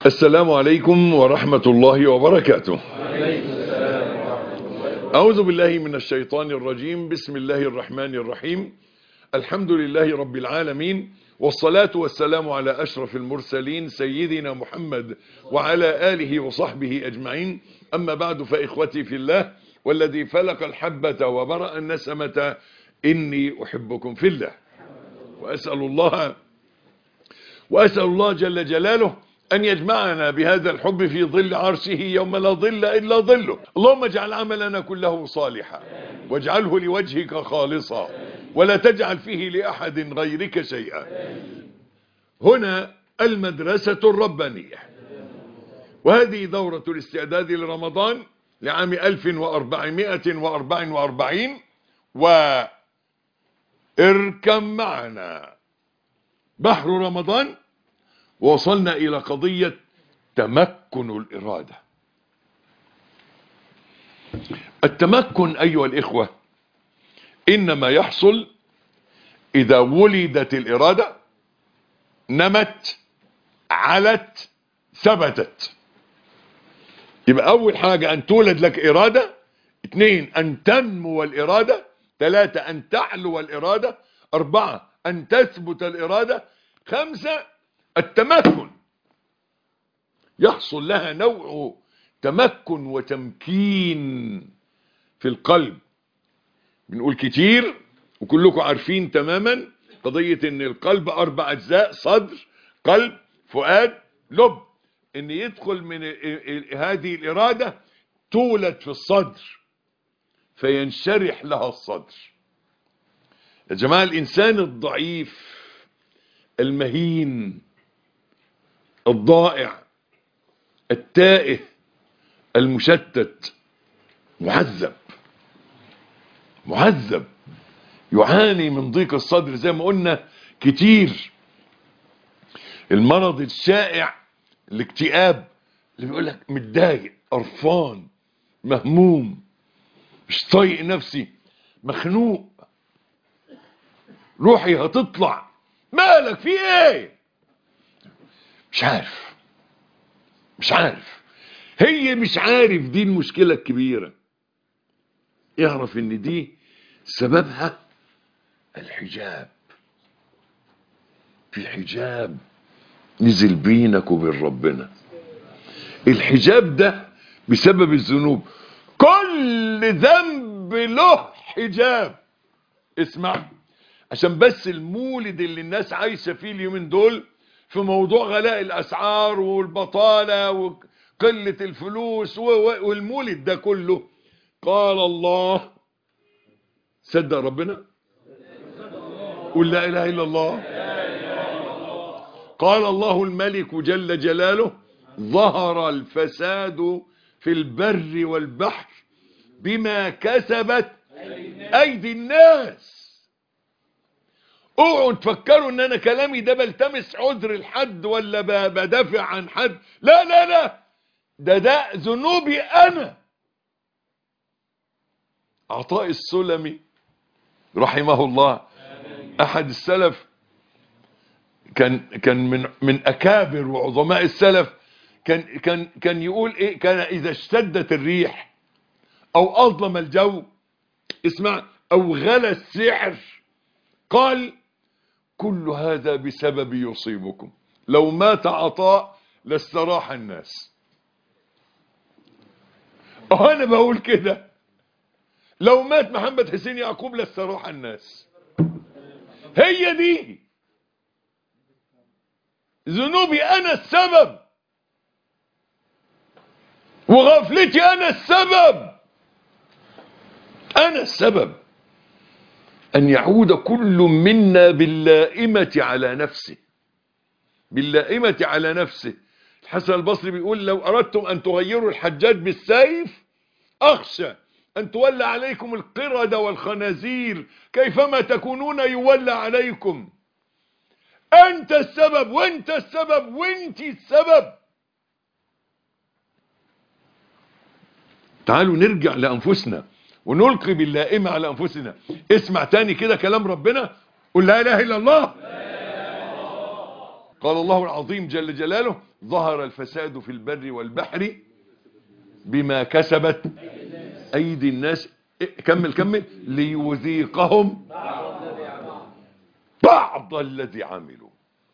السلام عليكم ورحمة الله وبركاته أعوذ بالله من الشيطان الرجيم بسم الله الرحمن الرحيم الحمد لله رب العالمين والصلاة والسلام على أشرف المرسلين سيدنا محمد وعلى آله وصحبه أجمعين أما بعد فإخوتي في الله والذي فلق الحبة وبرأ النسمة إني أحبكم في الله وأسأل الله وأسأل الله جل جلاله أن يجمعنا بهذا الحب في ظل عرشه يوم لا ظل إلا ظله اللهم اجعل عملنا كله صالحا واجعله لوجهك خالصا ولا تجعل فيه لأحد غيرك شيئا هنا المدرسة الربانية وهذه دورة الاستعداد لرمضان لعام 1444 واركم معنا بحر رمضان وصلنا إلى قضية تمكن الإرادة التمكن أيها الإخوة إنما يحصل إذا ولدت الإرادة نمت علت ثبتت يبقى أول حاجة أن تولد لك إرادة اثنين أن تنمو الإرادة ثلاثة أن تعلو الإرادة أربعة أن تثبت الإرادة خمسة التمكن يحصل لها نوع تمكن وتمكين في القلب بنقول كتير وكلكم عارفين تماما قضية ان القلب اربع اجزاء صدر قلب فؤاد لب ان يدخل من هذه الارادة تولد في الصدر فينشرح لها الصدر يا جماعة الانسان الضعيف المهين الضائع التائه المشتت معذب معذب يعاني من ضيق الصدر زي ما قلنا كتير المرض الشائع الاكتئاب اللي بيقول لك متضايق قرفان مهموم مش طايق نفسي مخنوق روحي هتطلع مالك في ايه مش عارف مش عارف هي مش عارف دي المشكلة الكبيرة يعرف ان دي سببها الحجاب في حجاب نزل بينك وبين ربنا الحجاب ده بسبب الذنوب كل ذنب له حجاب اسمع عشان بس المولد اللي الناس عايشة فيه اليومين دول في موضوع غلاء الأسعار والبطالة وقلة الفلوس والمولد ده كله قال الله صدق ربنا قل لا إله إلا الله قال الله الملك جل جلاله ظهر الفساد في البر والبحر بما كسبت أيدي الناس اوعوا تفكروا ان انا كلامي ده بلتمس عذر الحد ولا بدافع عن حد لا لا لا ده ده ذنوبي انا عطاء السلمي رحمه الله احد السلف كان كان من من اكابر وعظماء السلف كان كان كان يقول ايه كان اذا اشتدت الريح او اظلم الجو اسمع او غلى السعر قال كل هذا بسبب يصيبكم لو مات عطاء لاستراح الناس انا بقول كده لو مات محمد حسين يعقوب لاستراح الناس هي دي ذنوبي انا السبب وغفلتي انا السبب انا السبب أن يعود كل منا باللائمة على نفسه باللائمة على نفسه الحسن البصري بيقول لو أردتم أن تغيروا الحجاج بالسيف أخشى أن تولى عليكم القردة والخنازير كيفما تكونون يولى عليكم أنت السبب وأنت السبب وأنت السبب تعالوا نرجع لأنفسنا ونلقي باللائمة على أنفسنا اسمع تاني كده كلام ربنا قل لا إله إلا الله قال الله العظيم جل جلاله ظهر الفساد في البر والبحر بما كسبت أيدي الناس كمل كمل ليذيقهم بعض الذي عملوا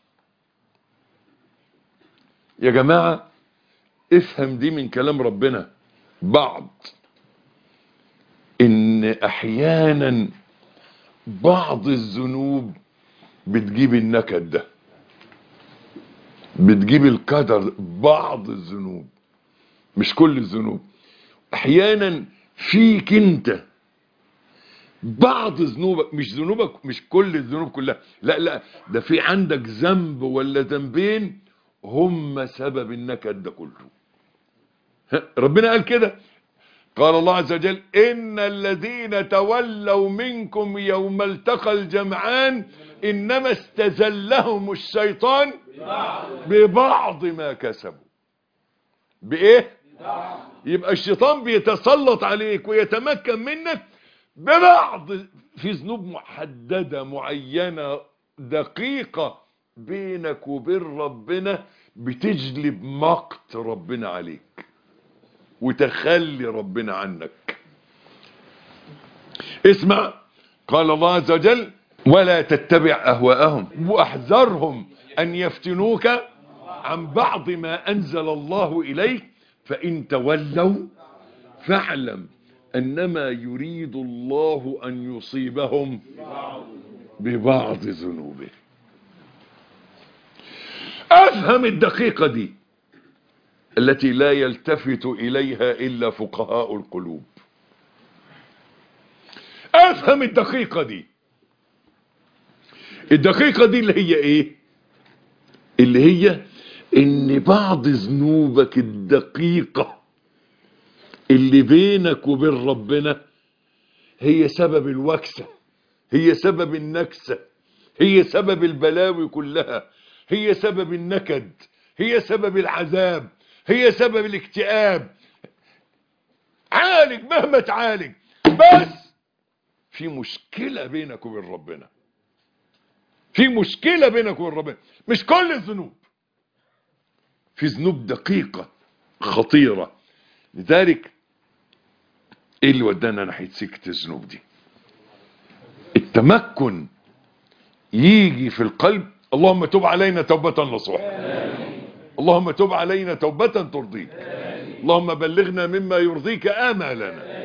يا جماعة افهم دي من كلام ربنا بعض ان احيانا بعض الذنوب بتجيب النكد ده بتجيب القدر بعض الذنوب مش كل الذنوب احيانا فيك انت بعض ذنوبك مش ذنوبك مش كل الذنوب كلها لا لا ده في عندك ذنب ولا ذنبين هم سبب النكد ده كله ربنا قال كده قال الله عز وجل إن الذين تولوا منكم يوم التقى الجمعان إنما استزلهم الشيطان ببعض ما كسبوا بإيه يبقى الشيطان بيتسلط عليك ويتمكن منك ببعض في ذنوب محددة معينة دقيقة بينك وبين ربنا بتجلب مقت ربنا عليك وتخلي ربنا عنك اسمع قال الله عز وجل ولا تتبع أهواءهم واحذرهم أن يفتنوك عن بعض ما أنزل الله إليك فإن تولوا فاعلم أنما يريد الله أن يصيبهم ببعض ذنوبه أفهم الدقيقة دي التي لا يلتفت إليها إلا فقهاء القلوب أفهم الدقيقة دي الدقيقة دي اللي هي إيه اللي هي إن بعض ذنوبك الدقيقة اللي بينك وبين ربنا هي سبب الوكسة هي سبب النكسة هي سبب البلاوي كلها هي سبب النكد هي سبب العذاب هي سبب الاكتئاب عالج مهما تعالج بس في مشكلة بينك وبين ربنا في مشكلة بينك وبين ربنا مش كل الذنوب في ذنوب دقيقة خطيرة لذلك ايه اللي ودانا ناحية سكة الذنوب دي التمكن يجي في القلب اللهم تب علينا توبة نصوح اللهم تب علينا توبة ترضيك اللهم بلغنا مما يرضيك آمالنا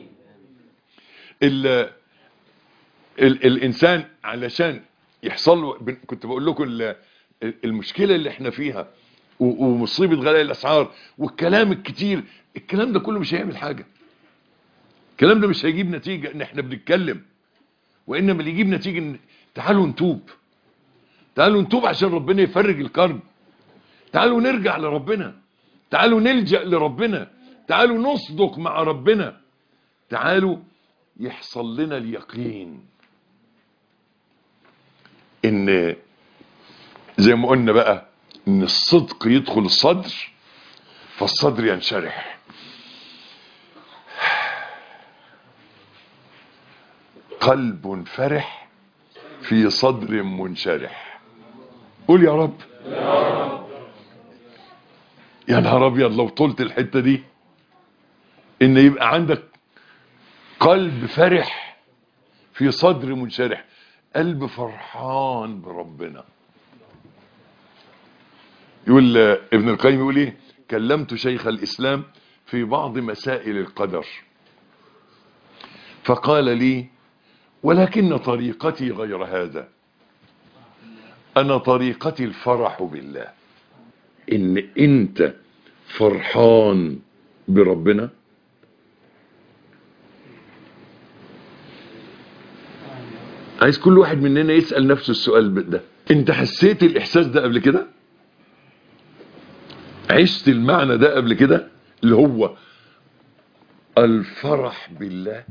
ال ال الإنسان علشان يحصل له كنت بقول لكم ال- المشكلة اللي احنا فيها و- ومصيبة غلاء الأسعار والكلام الكتير الكلام ده كله مش هيعمل حاجة الكلام ده مش هيجيب نتيجة ان احنا بنتكلم وانما اللي يجيب نتيجة ان تعالوا نتوب تعالوا نتوب عشان ربنا يفرج الكرب تعالوا نرجع لربنا تعالوا نلجأ لربنا تعالوا نصدق مع ربنا تعالوا يحصل لنا اليقين ان زي ما قلنا بقى ان الصدق يدخل الصدر فالصدر ينشرح قلب فرح في صدر منشرح قول يا رب يا نهار ابيض لو طولت الحته دي ان يبقى عندك قلب فرح في صدر منشرح قلب فرحان بربنا يقول آه، ابن القيم يقول ايه كلمت شيخ الاسلام في بعض مسائل القدر فقال لي ولكن طريقتي غير هذا انا طريقتي الفرح بالله ان انت فرحان بربنا عايز كل واحد مننا يسأل نفسه السؤال ده انت حسيت الاحساس ده قبل كده عشت المعنى ده قبل كده اللي هو الفرح بالله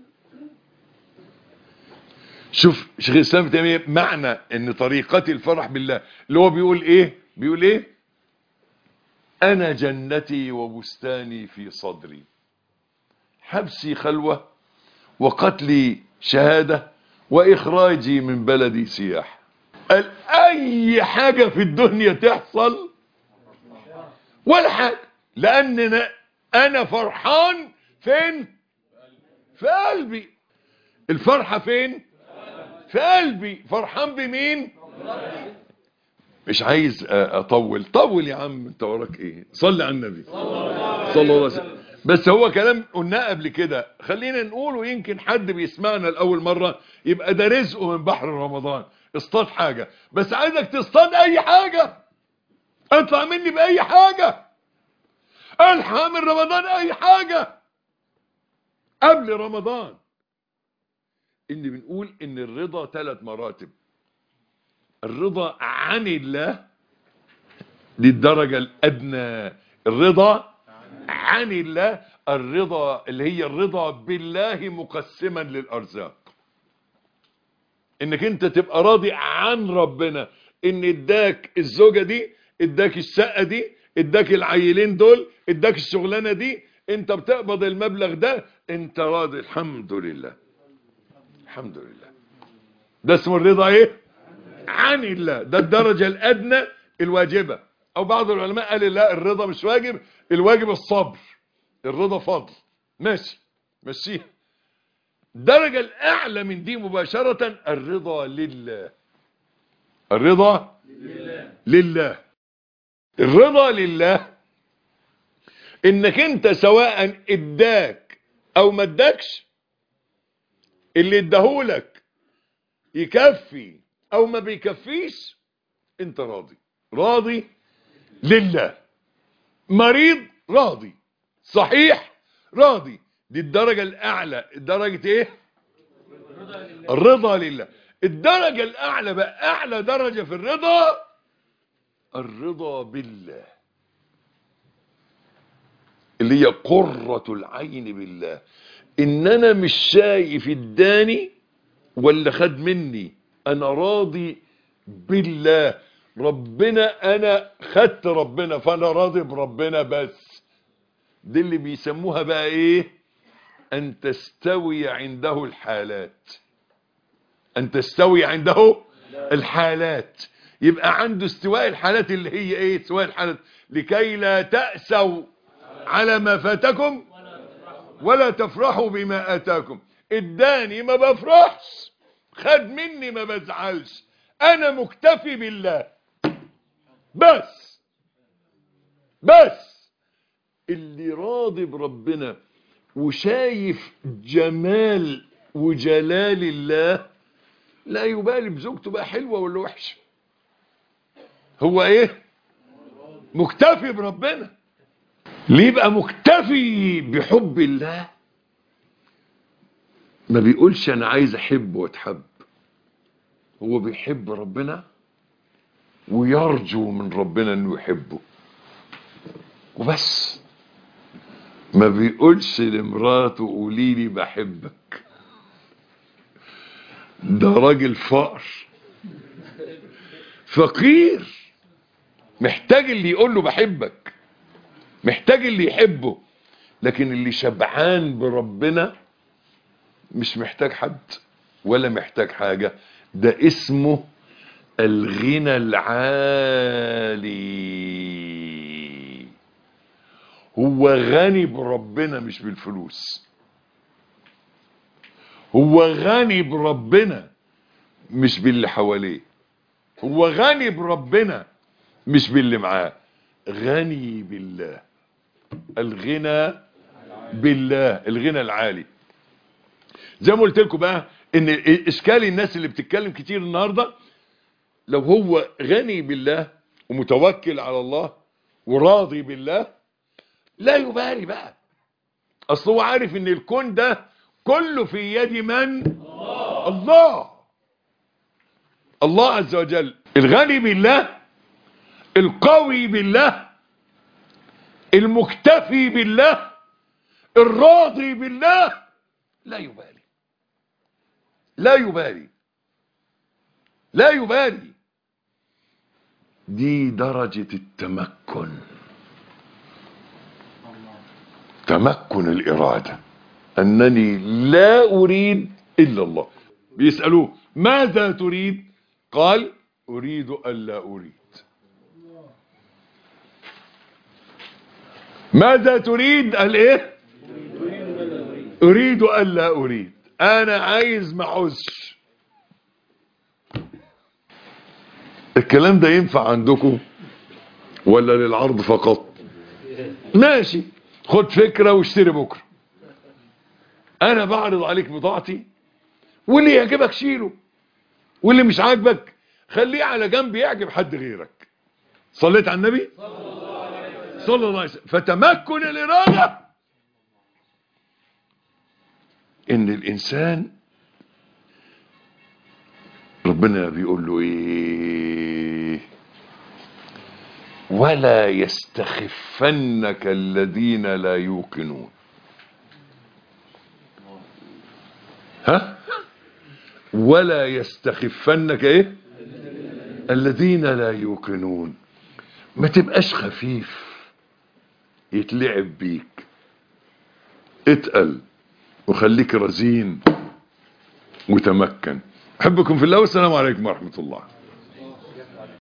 شوف شيخ الاسلام ابن تيميه معنى ان طريقتي الفرح بالله اللي هو بيقول ايه بيقول ايه انا جنتي وبستاني في صدري حبسي خلوه وقتلي شهاده واخراجي من بلدي سياح قال اي حاجة في الدنيا تحصل ولا حاجة لان انا, أنا فرحان فين في قلبي الفرحة فين في قلبي فرحان بمين مش عايز اطول طول يا عم انت وراك ايه صلي على النبي صلى الله عليه وسلم بس هو كلام قلناه قبل كده خلينا نقوله يمكن حد بيسمعنا لاول مرة يبقى ده رزقه من بحر رمضان اصطاد حاجة بس عايزك تصطاد اي حاجة اطلع مني باي حاجة الحق من رمضان اي حاجة قبل رمضان اللي بنقول ان الرضا ثلاث مراتب الرضا عن الله دي الدرجة الأدنى الرضا عن الله الرضا اللي هي الرضا بالله مقسما للأرزاق انك انت تبقى راضي عن ربنا ان اداك الزوجة دي اداك الشقة دي اداك العيلين دول اداك الشغلانة دي انت بتقبض المبلغ ده انت راضي الحمد لله الحمد لله ده اسمه الرضا ايه عن الله ده الدرجة الادنى الواجبة او بعض العلماء قال لا الرضا مش واجب الواجب الصبر الرضا فضل ماشي مشيها الدرجة الاعلى من دي مباشرة الرضا لله الرضا لله, لله. الرضا لله انك انت سواء اداك او ما اداكش اللي اداهولك يكفي او ما بيكفيش انت راضي راضي لله مريض راضي صحيح راضي دي الدرجة الاعلى درجة ايه الرضا لله الدرجة الاعلى بقى اعلى درجة في الرضا الرضا بالله اللي هي قرة العين بالله ان انا مش شايف اداني ولا خد مني انا راضي بالله ربنا انا خدت ربنا فانا راضي بربنا بس دي اللي بيسموها بقى ايه ان تستوي عنده الحالات ان تستوي عنده الحالات يبقى عنده استواء الحالات اللي هي ايه استواء الحالات لكي لا تأسوا على ما فاتكم ولا تفرحوا بما اتاكم اداني ما بفرحش خد مني ما بزعلش انا مكتفي بالله بس بس اللي راضي بربنا وشايف جمال وجلال الله لا يبالي بزوجته بقى حلوة ولا وحشة هو ايه مكتفي بربنا ليه يبقى مكتفي بحب الله ما بيقولش انا عايز احب واتحب هو بيحب ربنا ويرجو من ربنا انه يحبه وبس ما بيقولش لمراته قولي لي بحبك ده راجل فقر فقير محتاج اللي يقول له بحبك محتاج اللي يحبه لكن اللي شبعان بربنا مش محتاج حد ولا محتاج حاجة ده اسمه الغنى العالي هو غني بربنا مش بالفلوس هو غني بربنا مش باللي حواليه هو غني بربنا مش باللي معاه غني بالله الغنى بالله الغنى العالي زي ما قلت لكم بقى ان اشكال الناس اللي بتتكلم كتير النهارده لو هو غني بالله ومتوكل على الله وراضي بالله لا يبالي بقى اصل هو عارف ان الكون ده كله في يد من الله الله, الله عز وجل الغني بالله القوي بالله المكتفي بالله الراضي بالله لا يبالي لا يبالي لا يبالي دي درجة التمكن تمكن الإرادة أنني لا أريد إلا الله بيسألوه ماذا تريد قال أريد ألا أريد ماذا تريد قال ايه أريد ألا أريد أنا عايز ما عوزش الكلام ده ينفع عندكم ولا للعرض فقط ماشي خد فكرة واشتري بكرة انا بعرض عليك بضاعتي واللي يعجبك شيله واللي مش عاجبك خليه على جنب يعجب حد غيرك صليت على النبي صلى الله عليه وسلم فتمكن الإرادة ان الانسان ربنا بيقول له ايه ولا يستخفنك الذين لا يوقنون ها ولا يستخفنك ايه الذين لا يوقنون ما تبقاش خفيف يتلعب بيك اتقل وخليك رزين وتمكن احبكم في الله والسلام عليكم ورحمة الله